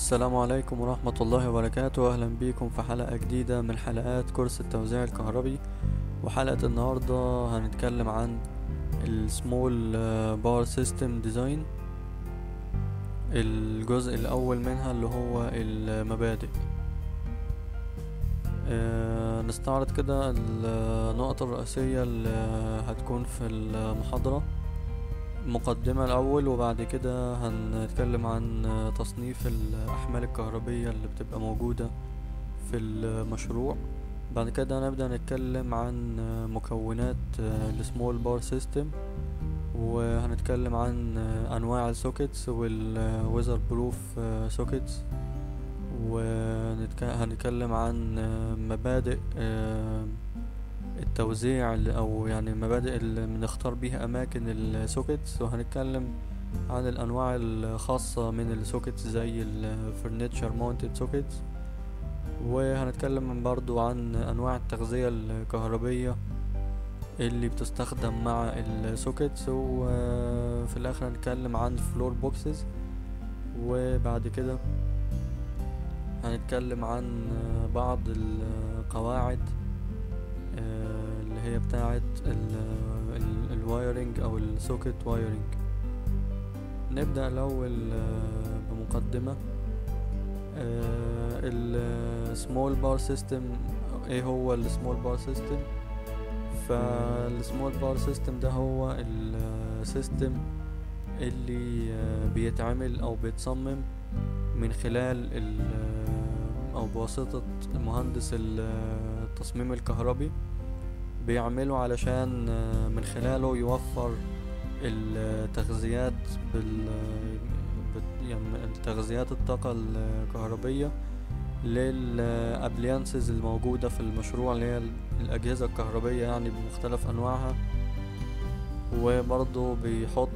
السلام عليكم ورحمة الله وبركاته أهلا بيكم في حلقة جديدة من حلقات كورس التوزيع الكهربي وحلقة النهاردة هنتكلم عن السمول باور سيستم ديزاين الجزء الأول منها اللي هو المبادئ آه، نستعرض كده النقط الرئيسية اللي هتكون في المحاضرة مقدمة الأول وبعد كده هنتكلم عن تصنيف الأحمال الكهربية اللي بتبقى موجودة في المشروع بعد كده هنبدأ نتكلم عن مكونات السمول باور سيستم وهنتكلم عن أنواع السوكيتس والويزر بروف سوكيتس وهنتكلم عن مبادئ التوزيع او يعني مبادئ اللي بنختار بيها اماكن السوكيتس وهنتكلم عن الانواع الخاصة من السوكيتس زي الفرنتشر ماونتد سوكيتس وهنتكلم برضو عن انواع التغذية الكهربية اللي بتستخدم مع السوكيتس وفي الاخر هنتكلم عن فلور بوكسز وبعد كده هنتكلم عن بعض القواعد اللي هي بتاعة الوايرنج او السوكت وايرنج نبدأ الاول بمقدمة السمول بار سيستم ايه هو السمول بار سيستم فالسمول بار سيستم ده هو السيستم اللي بيتعمل او بيتصمم من خلال او بواسطة مهندس التصميم الكهربي بيعمله علشان من خلاله يوفر التغذيات بال يعني تغذيات الطاقة الكهربية للأبليانسز الموجودة في المشروع اللي هي الأجهزة الكهربية يعني بمختلف أنواعها وبرضه بيحط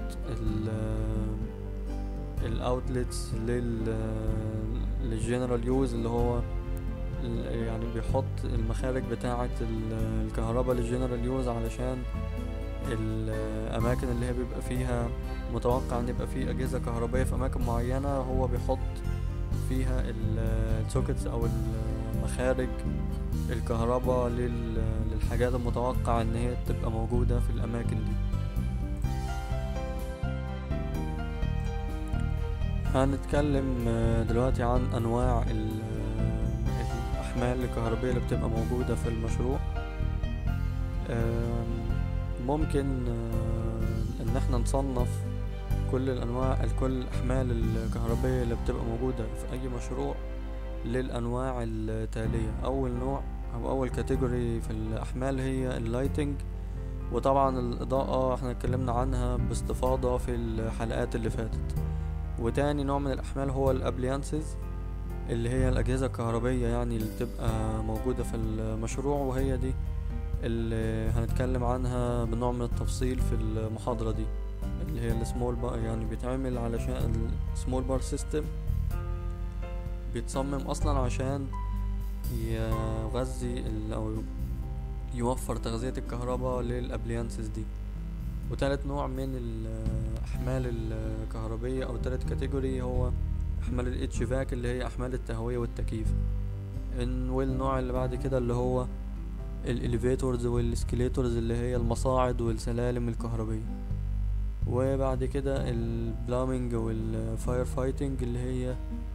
الاوتلتس لل للجنرال يوز اللي هو يعني بيحط المخارج بتاعة الكهرباء للجنرال يوز علشان الأماكن اللي هي بيبقى فيها متوقع إن يبقى فيه أجهزة كهربائية في أماكن معينة هو بيحط فيها السوكتس أو المخارج الكهرباء للحاجات المتوقع إن هي تبقى موجودة في الأماكن دي هنتكلم دلوقتي عن أنواع الأحمال الكهربية اللي بتبقى موجودة في المشروع ممكن إن احنا نصنف كل الأنواع كل الأحمال الكهربية اللي بتبقى موجودة في أي مشروع للأنواع التالية أول نوع أو أول كاتيجوري في الأحمال هي اللايتنج وطبعا الإضاءة احنا اتكلمنا عنها باستفاضة في الحلقات اللي فاتت وتاني نوع من الأحمال هو الأبليانسز اللي هي الأجهزة الكهربية يعني اللي بتبقى موجودة في المشروع وهي دي اللي هنتكلم عنها بنوع من التفصيل في المحاضرة دي اللي هي السمول بار يعني بيتعمل علشان السمول بار سيستم بيتصمم أصلا عشان يغذي أو يوفر تغذية الكهرباء للأبليانسز دي وتالت نوع من الأحمال الكهربية أو تالت كاتيجوري هو أحمال الاتش فاك اللي هي أحمال التهوية والتكييف والنوع اللي بعد كده اللي هو الإليفيتورز والإسكليتورز اللي هي المصاعد والسلالم الكهربية وبعد كده البلامينج والفاير فايتنج اللي هي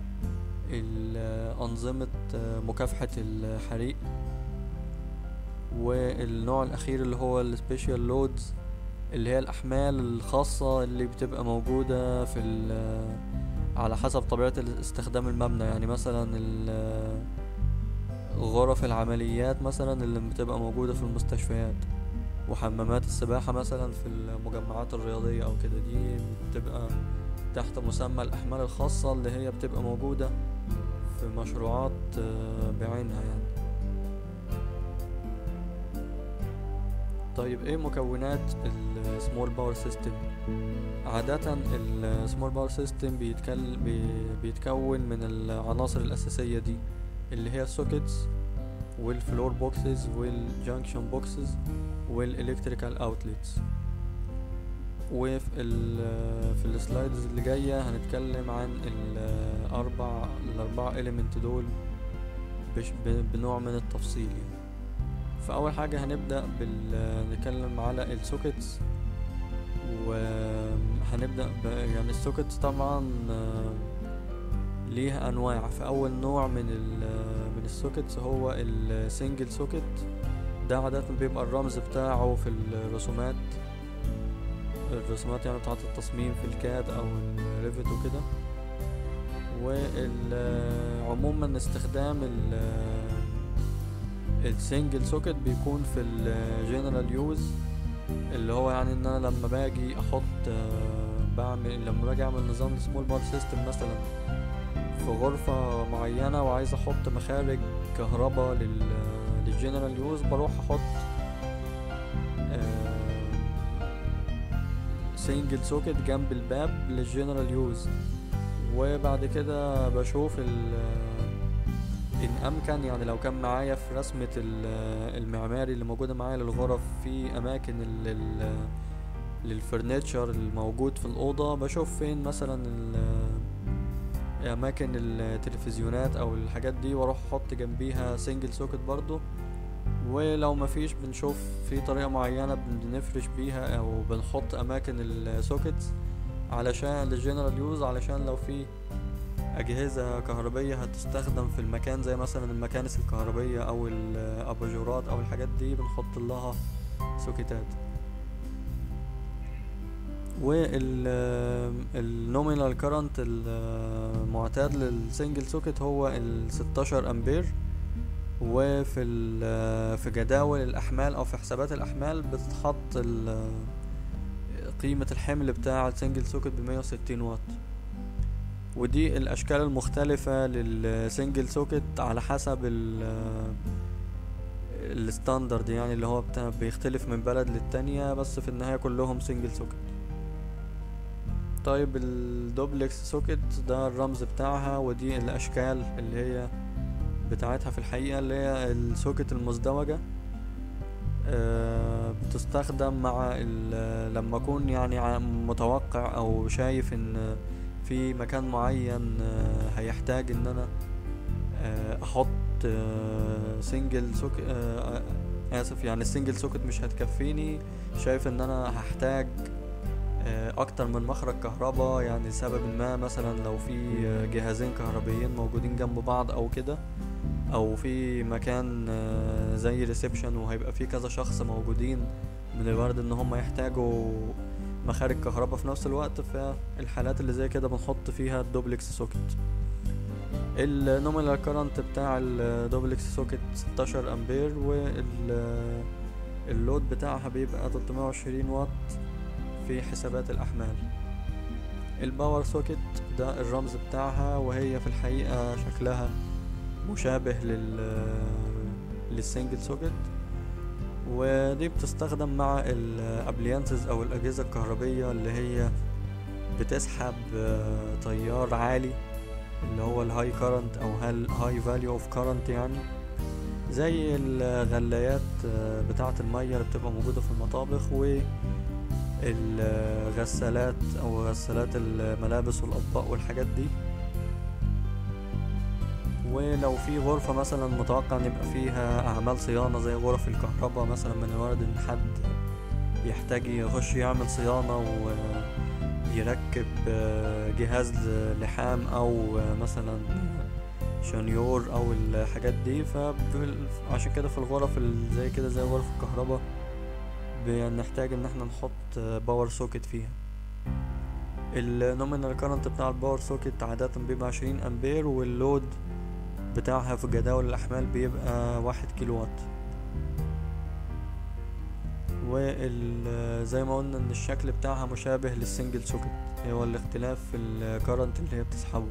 أنظمة مكافحة الحريق والنوع الأخير اللي هو السبيشال لودز اللي هي الأحمال الخاصة اللي بتبقى موجودة في على حسب طبيعة استخدام المبنى يعني مثلا غرف العمليات مثلا اللي بتبقى موجودة في المستشفيات وحمامات السباحة مثلا في المجمعات الرياضية أو كده دي بتبقى تحت مسمى الأحمال الخاصة اللي هي بتبقى موجودة في مشروعات بعينها يعني طيب ايه مكونات السمول باور سيستم عادة السمول باور سيستم بيتكون من العناصر الأساسية دي اللي هي السوكيتس والفلور بوكسز والجانكشن بوكسز والالكتريكال اوتلتس وفي ال في السلايدز اللي جاية هنتكلم عن الأربع الأربع إليمنت دول بش ب- بنوع من التفصيل يعني فأول حاجة هنبدأ بال نتكلم على السوكيتس وهنبدأ ب يعني السوكيتس طبعا آه، ليها أنواع فأول نوع من ال من السوكيتس هو السنجل سوكيت ده عادة بيبقى الرمز بتاعه في الرسومات الرسومات يعني بتاعة التصميم في الكاد أو الريفت وكده وعموما استخدام ال السنجل سوكت بيكون في الجنرال يوز اللي هو يعني ان انا لما باجي احط آه، بعمل لما باجي اعمل نظام سمول بار سيستم مثلا في غرفة معينة وعايز احط مخارج كهرباء لل للجنرال يوز بروح احط سنجل سوكت جنب الباب للجنرال يوز وبعد كده بشوف ال ان امكن يعني لو كان معايا في رسمة ال- المعماري اللي موجودة معايا للغرف في اماكن ال- ال- للفرنتشر الموجود في الأوضة بشوف فين مثلا ال- أماكن التلفزيونات أو الحاجات دي وأروح أحط جنبيها سنجل سوكت برضو ولو مفيش بنشوف في طريقة معينة بنفرش بيها أو بنحط أماكن السوكتس علشان للجنرال يوز علشان لو في أجهزة كهربية هتستخدم في المكان زي مثلا المكانس الكهربية أو الأباجورات أو الحاجات دي بنحط لها سوكيتات والنومينال كارنت المعتاد للسنجل سوكت هو ال 16 امبير وفي ال- في جداول الاحمال او في حسابات الاحمال بتتحط ال- قيمة الحمل بتاع السنجل سوكت ب 160 واط ودي الاشكال المختلفة للسنجل سوكت على حسب ال الستاندرد يعني اللي هو بتاع بيختلف من بلد للتانية بس في النهاية كلهم سنجل سوكت طيب الدوبلكس سوكت ده الرمز بتاعها ودي الاشكال اللي هي بتاعتها في الحقيقة اللي هي السوكت المزدوجة آه، بتستخدم مع ال- لما اكون يعني ع- متوقع او شايف ان في مكان معين آه، هيحتاج ان انا آه، احط سنجل سوك آه، آه، اسف يعني السنجل سوكت مش هتكفيني شايف ان انا هحتاج آه، اكتر من مخرج كهرباء يعني لسبب ما مثلا لو في آه، جهازين كهربيين موجودين جنب بعض او كده او في مكان آه، زي ريسبشن وهيبقى فيه كذا شخص موجودين من الوارد ان هم يحتاجوا مخارج كهرباء في نفس الوقت فالحالات اللي زي كده بنحط فيها الدوبلكس سوكت النومينال كارنت بتاع الدوبلكس سوكت 16 امبير واللود بتاعها بيبقى 320 واط في حسابات الأحمال الباور سوكت ده الرمز بتاعها وهي في الحقيقة شكلها مشابه لل للسنجل سوكت ودي بتستخدم مع الابليانسز او الاجهزه الكهربيه اللي هي بتسحب آه، تيار عالي اللي هو الهاي كارنت او هاي فاليو اوف كارنت يعني زي الغلايات آه، بتاعه الميه اللي بتبقى موجوده في المطابخ والغسالات او غسالات الملابس والاطباق والحاجات دي ولو في غرفة مثلا متوقع ان يبقى فيها اعمال صيانة زي غرف الكهرباء مثلا من الوارد ان حد يحتاج يخش يعمل صيانة ويركب آه، جهاز لحام او آه، مثلا شنيور او الحاجات دي فعشان كده في الغرف اللي زي كده زي غرف الكهرباء بنحتاج ان احنا نحط باور سوكت فيها النومينال كارنت بتاع الباور سوكت عادة بيبقى عشرين امبير واللود بتاعها في جداول الأحمال بيبقى واحد كيلو وات وال زي ما قلنا ان الشكل بتاعها مشابه للسنجل سوكت هو الاختلاف في الكرنت اللي هي بتسحبه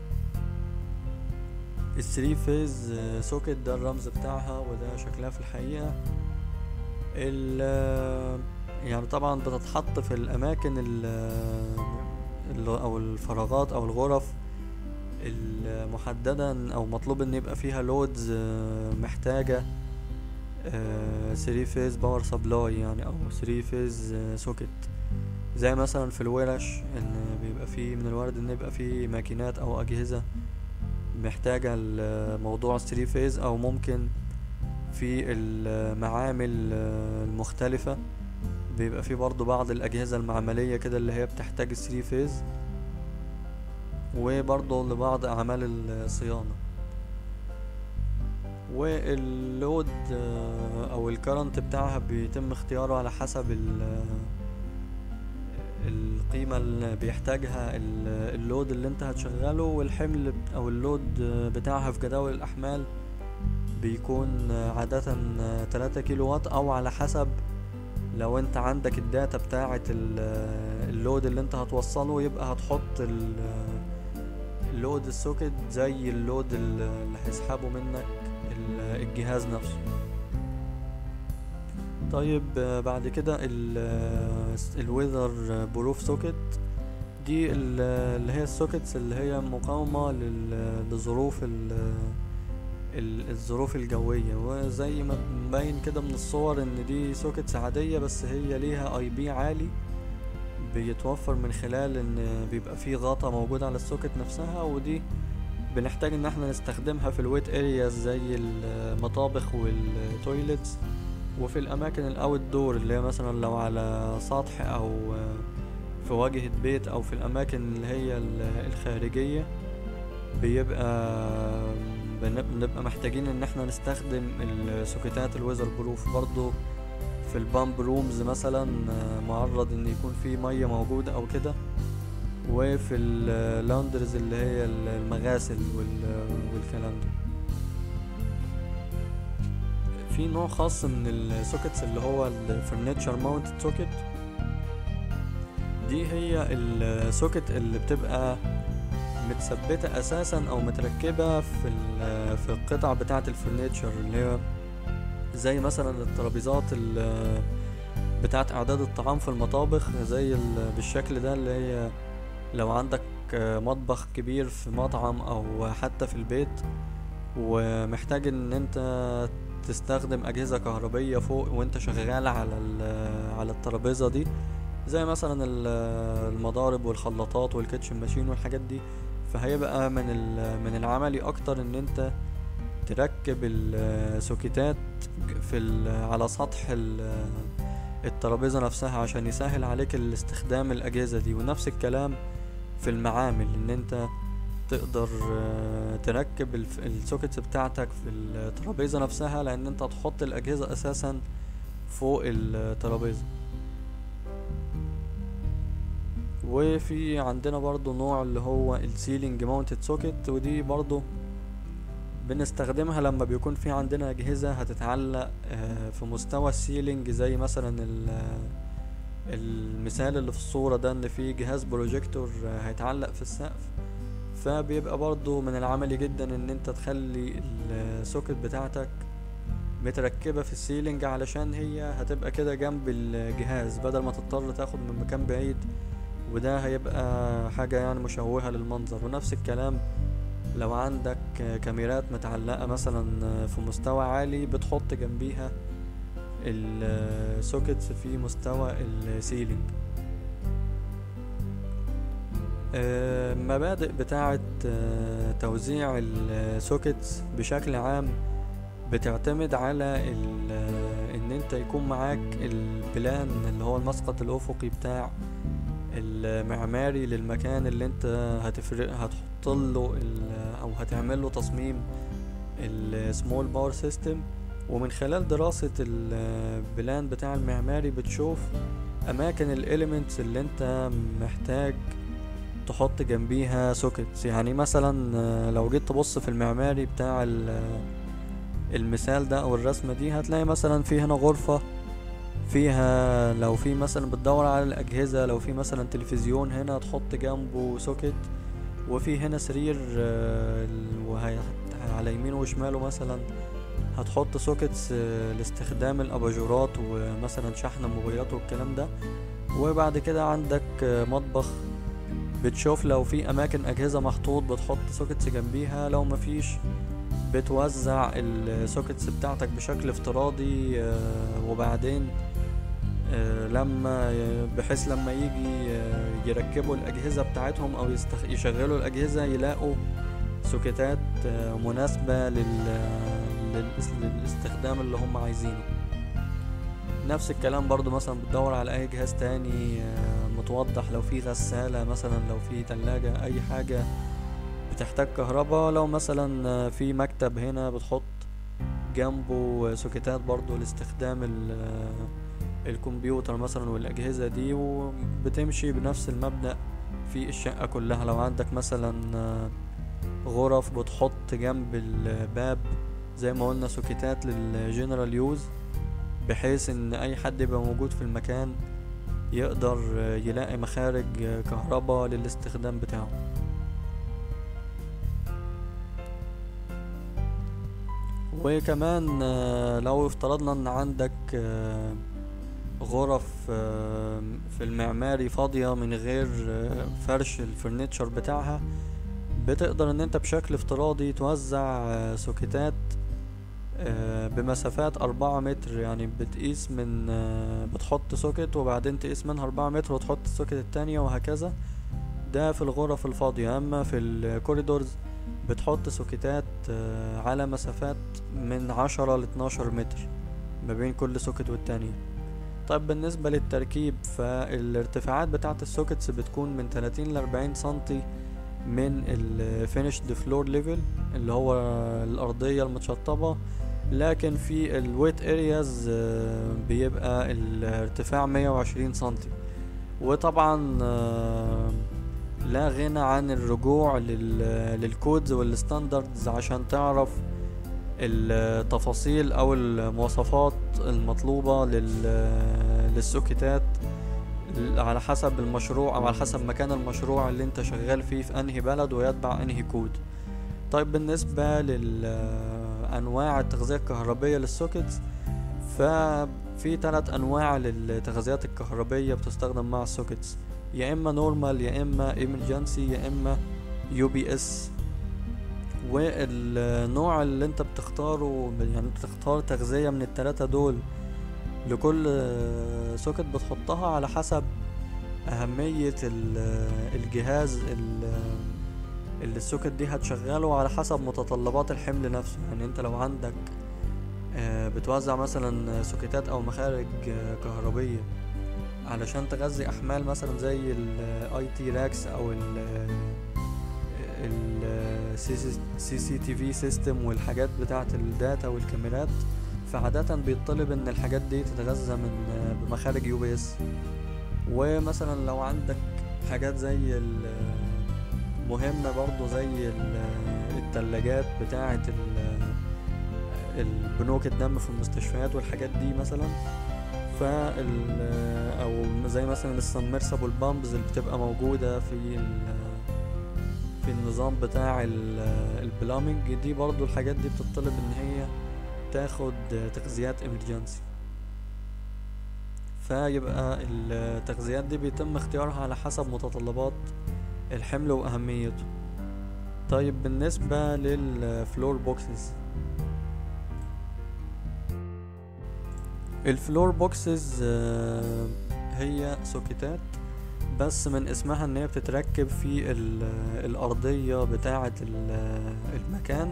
الثري فيز سوكت ده الرمز بتاعها وده شكلها في الحقيقة ال يعني طبعا بتتحط في الأماكن ال أو الفراغات أو الغرف المحددة أو مطلوب إن يبقى فيها لودز محتاجة 3 فيز باور سبلاي يعني أو 3 فيز سوكت زي مثلا في الورش ان بيبقى فيه من الوارد ان يبقى فيه ماكينات او اجهزة محتاجة الموضوع 3 فيز او ممكن في المعامل المختلفة بيبقى في برضو بعض الأجهزة المعملية كده اللي هي بتحتاج 3 فيز وبرضو لبعض أعمال الصيانة واللود أو الكرنت بتاعها بيتم اختياره على حسب القيمة اللي بيحتاجها اللود اللي انت هتشغله والحمل او اللود بتاعها في جداول الأحمال بيكون عادة تلاتة كيلو وات أو على حسب لو انت عندك الداتا بتاعة اللود اللي انت هتوصله يبقى هتحط اللود السوكت زي اللود اللي هيسحبه منك الجهاز نفسه طيب بعد كده الويذر بروف سوكت دي اللي هي السوكتس اللي هي مقاومة لظروف الظروف الجوية وزي ما مبين كده من الصور ان دي سوكتس عادية بس هي ليها اي بي عالي بيتوفر من خلال ان بيبقى فيه غطا موجود على السوكت نفسها ودي بنحتاج ان احنا نستخدمها في الويت ارياز زي المطابخ والتويلتس وفي الاماكن الاوت دور اللي هي مثلا لو على سطح او في واجهة بيت او في الاماكن اللي هي الخارجية بيبقى بنبقى محتاجين ان احنا نستخدم السوكيتات الويزر بروف برضو في البامب رومز مثلا معرض ان يكون في ميه موجودة او كده وفي اللاندرز اللي هي المغاسل والكلام ده في نوع خاص من السوكيتس اللي هو الفرنتشر ماونت سوكيت دي هي السوكيت اللي بتبقى متثبتة اساسا او متركبة في في القطع بتاعة الفرنتشر اللي هي زي مثلا الترابيزات بتاعة اعداد الطعام في المطابخ زي بالشكل ده اللي هي لو عندك مطبخ كبير في مطعم او حتى في البيت ومحتاج ان انت تستخدم اجهزة كهربية فوق وانت شغال على على الترابيزة دي زي مثلا المضارب والخلاطات والكيتشن ماشين والحاجات دي فهيبقى من من العملي اكتر ان انت تركب السوكيتات في على سطح الترابيزة نفسها عشان يسهل عليك الاستخدام الأجهزة دي ونفس الكلام في المعامل ان انت تقدر تركب السوكيتس بتاعتك في الترابيزة نفسها لان انت تحط الأجهزة اساسا فوق الترابيزة وفي عندنا برضو نوع اللي هو السيلينج ماونتد سوكيت ودي برضو بنستخدمها لما بيكون في عندنا أجهزة هتتعلق في مستوى السيلينج زي مثلا المثال اللي في الصورة ده ان في جهاز بروجيكتور هيتعلق في السقف فبيبقى برضو من العملي جدا ان انت تخلي السوكت بتاعتك متركبة في السيلينج علشان هي هتبقى كده جنب الجهاز بدل ما تضطر تاخد من مكان بعيد وده هيبقى حاجة يعني مشوهة للمنظر ونفس الكلام لو عندك كاميرات متعلقة مثلا في مستوى عالي بتحط جنبيها السوكتس في مستوى السيلينج مبادئ بتاعة توزيع السوكتس بشكل عام بتعتمد على ان انت يكون معاك البلان اللي هو المسقط الافقي بتاع المعماري للمكان اللي انت هتفرق هتحط له او هتعمل له تصميم السمول باور سيستم ومن خلال دراسة البلان بتاع المعماري بتشوف اماكن الاليمنتس اللي انت محتاج تحط جنبيها سوكتس يعني مثلا لو جيت تبص في المعماري بتاع المثال ده او الرسمة دي هتلاقي مثلا في هنا غرفة فيها لو في مثلا بتدور على الأجهزة لو في مثلا تلفزيون هنا تحط جنبه سوكت وفي هنا سرير على يمينه وشماله مثلا هتحط سوكتس لاستخدام الأباجورات ومثلا شحن الموبايلات والكلام ده وبعد كده عندك مطبخ بتشوف لو في أماكن أجهزة محطوط بتحط سوكتس جنبيها لو مفيش بتوزع السوكتس بتاعتك بشكل افتراضي وبعدين آه، لما بحيث لما يجي آه، يركبوا الأجهزة بتاعتهم أو يستخ... يشغلوا الأجهزة يلاقوا سوكيتات آه، مناسبة لل... للإس- للاستخدام اللي هم عايزينه نفس الكلام برضو مثلا بتدور على أي جهاز تاني آه، متوضح لو في غسالة مثلا لو في تلاجة أي حاجة بتحتاج كهرباء لو مثلا آه، في مكتب هنا بتحط جنبه سوكيتات برضو لاستخدام ال- آه، الكمبيوتر مثلا والأجهزة دي وبتمشي بنفس المبدأ في الشقة كلها لو عندك مثلا آه، غرف بتحط جنب الباب زي ما قلنا سوكيتات للجنرال يوز بحيث ان اي حد يبقى موجود في المكان يقدر آه، يلاقي مخارج آه، كهرباء للاستخدام بتاعه وكمان آه، لو افترضنا ان عندك آه، غرف آه، في المعماري فاضية من غير آه، فرش الفرنتشر بتاعها بتقدر ان انت بشكل افتراضي توزع آه، سوكيتات آه، بمسافات أربعة متر يعني بتقيس من آه، بتحط سوكت وبعدين تقيس منها أربعة متر وتحط السوكت التانية وهكذا ده في الغرف الفاضية أما في الكوريدورز بتحط سوكيتات آه، على مسافات من عشرة لاتناشر متر ما بين كل سوكت والتانية طيب بالنسبة للتركيب فالارتفاعات بتاعة السوكتس بتكون من 30 ل 40 سنتي من الفينيشد فلور ليفل اللي هو الأرضية المتشطبة لكن في الويت ارياز بيبقى الارتفاع 120 سنتي وطبعا آه، لا غنى عن الرجوع لل- للكودز والستاندردز عشان تعرف التفاصيل او المواصفات المطلوبة لل- للسوكيتات على حسب المشروع او على حسب مكان المشروع اللي انت شغال فيه في انهي بلد ويتبع انهي كود طيب بالنسبة لأنواع التغذية الكهربية للسوكيتس ففي ثلاث أنواع للتغذيات الكهربية بتستخدم مع السوكيتس يا إما نورمال يا إما emergency يا إما يو بي اس والنوع اللي انت بتختاره يعني انت تختار تغذية من التلاتة دول لكل سوكت بتحطها على حسب أهمية ال- الجهاز ال- اللي السوكت دي هتشغله على حسب متطلبات الحمل نفسه يعني انت لو عندك آه، بتوزع مثلا سوكيتات او مخارج آه، كهربية علشان تغذي احمال مثلا زي الاي تي راكس او ال السي سي تي في سيستم والحاجات بتاعة الداتا والكاميرات فعادة بيطلب ان الحاجات دي تتغذى من آه، بمخارج يو بي اس ومثلا لو عندك حاجات زي ال- مهمة برضو زي ال- التلاجات بتاعة ال- البنوك الدم في المستشفيات والحاجات دي مثلا فال او زي مثلا السمرسبل بامبز اللي بتبقى موجودة في ال- في النظام بتاع ال- البلامنج دي برضو الحاجات دي بتطلب ان هي تاخد تغذيات امرجنسي فيبقى التغذيات دي بيتم اختيارها على حسب متطلبات الحمل وأهميته طيب بالنسبة للفلور بوكسز الفلور بوكسز آه، هي سوكيتات بس من اسمها ان هي بتتركب في ال- الأرضية بتاعة ال- المكان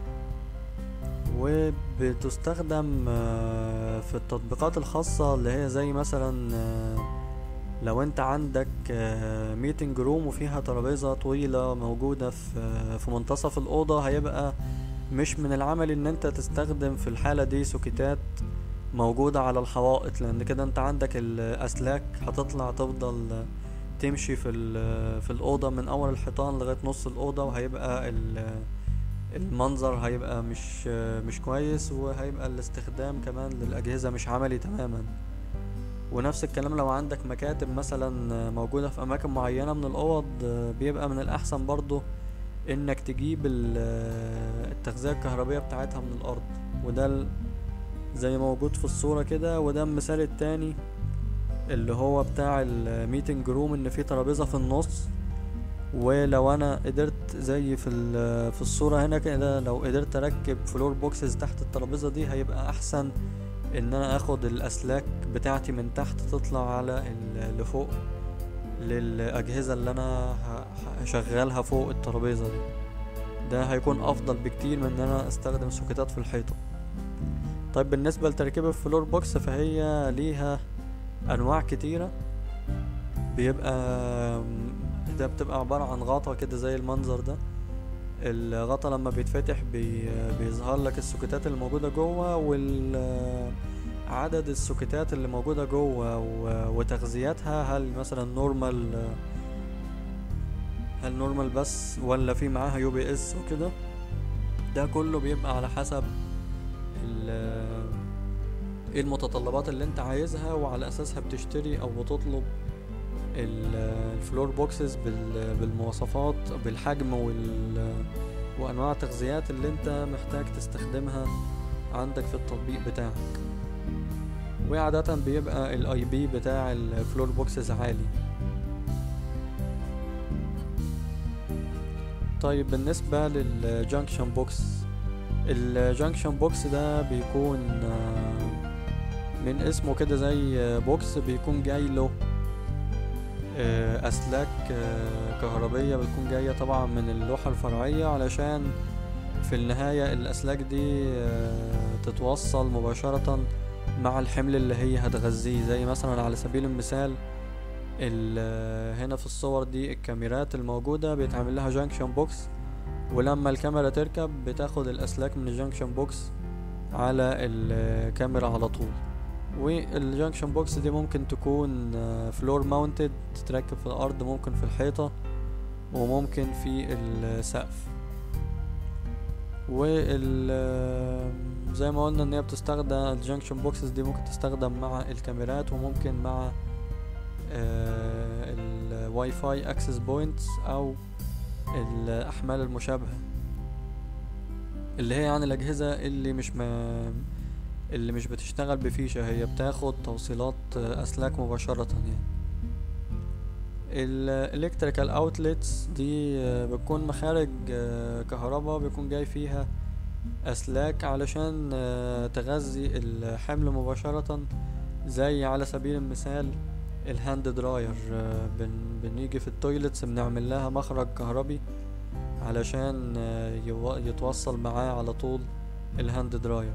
وبتستخدم آه، في التطبيقات الخاصة اللي هي زي مثلا آه، لو انت عندك ميتنج روم وفيها ترابيزة طويلة موجودة في آه، في منتصف الأوضة هيبقى مش من العمل ان انت تستخدم في الحالة دي سوكيتات موجودة على الحوائط لان كده انت عندك الاسلاك هتطلع تفضل تمشي في ال- في الأوضة من أول الحيطان لغاية نص الأوضة وهيبقى ال- المنظر هيبقى مش مش كويس وهيبقى الاستخدام كمان للأجهزة مش عملي تماما ونفس الكلام لو عندك مكاتب مثلا موجودة في أماكن معينة من الأوض بيبقى من الأحسن برضو إنك تجيب ال- التغذية الكهربية بتاعتها من الأرض وده ال- زي ما موجود في الصورة كده وده المثال التاني اللي هو بتاع الميتنج روم ان في ترابيزة في النص ولو انا قدرت زي في ال- في الصورة هنا كده لو قدرت اركب فلور بوكسز تحت الترابيزة دي هيبقى احسن ان انا اخد الاسلاك بتاعتي من تحت تطلع على ال- لفوق للاجهزة اللي انا ه- هشغلها فوق الترابيزة دي ده هيكون افضل بكتير من ان انا استخدم سوكيتات في الحيطة طيب بالنسبة لتركيب الفلور بوكس فهي ليها انواع كتيرة بيبقى ده بتبقى عبارة عن غطا كده زي المنظر ده الغطا لما بيتفتح بي بيظهر لك السوكيتات اللي موجودة جوه وال عدد السوكيتات اللي موجودة جوه و- وتغذيتها هل مثلا نورمال هل نورمال بس ولا في معاها يو بي اس وكده ده كله بيبقى على حسب ال- ايه المتطلبات اللي انت عايزها وعلى اساسها بتشتري او بتطلب ال- الفلور بوكسز بال- بالمواصفات بالحجم وال وانواع التغذيات اللي انت محتاج تستخدمها عندك في التطبيق بتاعك وعادة بيبقى الاي بي بتاع الفلور بوكسز عالي طيب بالنسبة للجانكشن بوكس الجانكشن بوكس ده بيكون آه، من اسمه كده زي بوكس بيكون جاي له آه، أسلاك آه، كهربية بتكون جاية طبعا من اللوحة الفرعية علشان في النهاية الأسلاك دي آه، تتوصل مباشرة مع الحمل اللي هي هتغذيه زي مثلا على سبيل المثال ال- هنا في الصور دي الكاميرات الموجودة بيتعمل لها جانكشن بوكس ولما الكاميرا تركب بتاخد الأسلاك من الجانكشن بوكس على الكاميرا على طول والجانكشن بوكس دي ممكن تكون فلور ماونتد تتركب في الأرض ممكن في الحيطة وممكن في السقف وال زي ما قلنا ان هي بتستخدم الجانكشن بوكسز دي ممكن تستخدم مع الكاميرات وممكن مع الواي فاي اكسس بوينتس او الاحمال المشابهه اللي هي يعني الاجهزه اللي مش ما اللي مش بتشتغل بفيشه هي بتاخد توصيلات اسلاك مباشره يعني الالكتريكال اوتلتس دي آه، بتكون مخارج آه، كهرباء بيكون جاي فيها اسلاك علشان آه، تغذي الحمل مباشرة زي على سبيل المثال الهاند دراير آه، بن بنيجي في التويلتس بنعمل لها مخرج كهربي علشان آه، يو- يتوصل معاه على طول الهاند دراير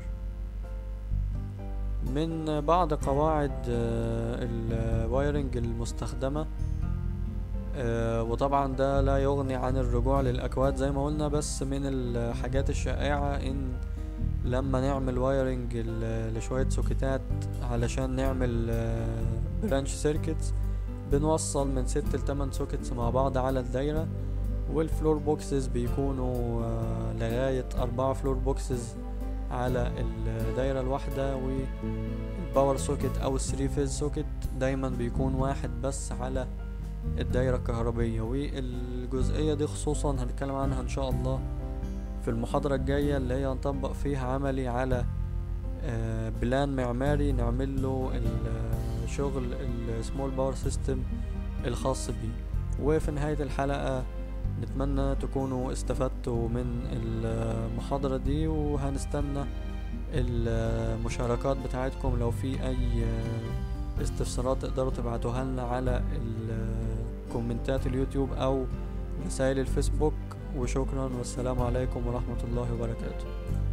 من بعض قواعد آه، الوايرنج المستخدمة آه، وطبعا ده لا يغني عن الرجوع للأكواد زي ما قلنا بس من الحاجات الشائعة إن لما نعمل وايرنج ل- لشوية سوكيتات علشان نعمل برانش سيركتس بنوصل من ست لتمن سوكيتس مع بعض على الدايرة والفلور بوكسز بيكونوا آه، لغاية أربعة فلور بوكسز على الدايرة الواحدة والباور سوكيت أو الثري فيز سوكيت دايما بيكون واحد بس على الدايرة الكهربية والجزئية دي خصوصا هنتكلم عنها ان شاء الله في المحاضرة الجاية اللي هي هنطبق فيها عملي على آه، بلان معماري نعمل له الشغل السمول باور سيستم الخاص بيه وفي نهاية الحلقة نتمنى تكونوا استفدتوا من المحاضرة دي وهنستنى المشاركات بتاعتكم لو في أي استفسارات تقدروا تبعتوها لنا على كومنتات اليوتيوب أو رسائل الفيسبوك وشكرا والسلام عليكم ورحمة الله وبركاته